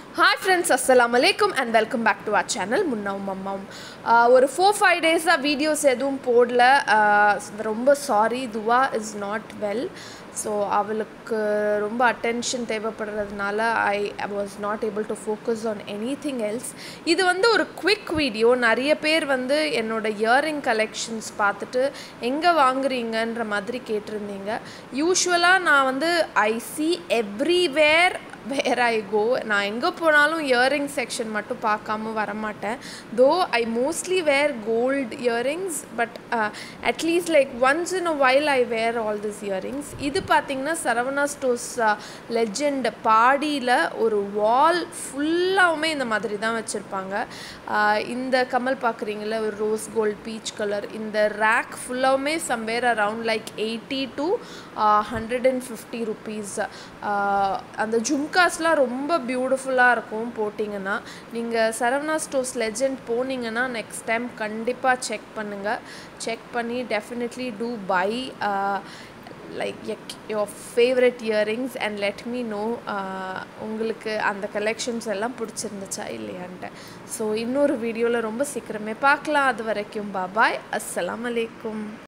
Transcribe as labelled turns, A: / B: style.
A: hi friends அஸ்ஸலாம் அலைக்கும் and welcome back to our channel முன்னாவும் அம்மாவும் ஆஹ் ஒரு ஃபோர் ஃபைவ் டேஸாக வீடியோஸ் எதுவும் போடல ஆஹ் ரொம்ப சாரி துவா இஸ் நாட் வெல் ஸோ அவளுக்கு ரொம்ப அட்டென்ஷன் தேவைப்படுறதுனால I was not able to focus on anything else இது வந்து ஒரு குவிக் வீடியோ நிறைய பேர் வந்து என்னோட இயரிங் கலெக்ஷன்ஸ் பார்த்துட்டு எங்கே வாங்குறீங்கன்ற மாதிரி கேட்டிருந்தீங்க யூஸ்வலாக நான் வந்து ஐ சி எவ்ரிவேர் வேர் ஐ கோ நான் எங்கே போனாலும் இயரிங் செக்ஷன் மட்டும் பார்க்காம வரமாட்டேன் though I mostly wear gold earrings but at least like once in a while I wear all this earrings இது பார்த்திங்கன்னா சரவணா ஸ்டோர்ஸ் லெஜெண்ட் பாடியில் ஒரு வால் ஃபுல்லாகவுமே இந்த மாதிரி தான் வச்சுருப்பாங்க இந்த கமல் பார்க்குறீங்களா ஒரு ரோஸ் கோல்ட் பீச் கலர் இந்த ரேக் ஃபுல்லாகவுமே somewhere around like eighty to hundred and fifty rupees அந்த ஜும்காஸ்லாம் ரொம்ப பியூட்டிஃபுல்லாக இருக்கும் போட்டிங்கன்னா நீங்கள் சரவணா ஸ்டோர்ஸ் லெஜெண்ட் போனீங்கன்னா நெக்ஸ்ட் டைம் கண்டிப்பாக செக் பண்ணுங்கள் செக் பண்ணி டெஃபினெட்லி டூ பை லைக் எக் your favourite earrings and let me know உங்களுக்கு அந்த கலெக்ஷன்ஸ் எல்லாம் பிடிச்சிருந்துச்சா இல்லையான்ட்டு ஸோ இன்னொரு வீடியோவில் ரொம்ப சீக்கிரமே பார்க்கலாம் அது வரைக்கும் பாபாய் அஸ்ஸலாம் அலைக்கும்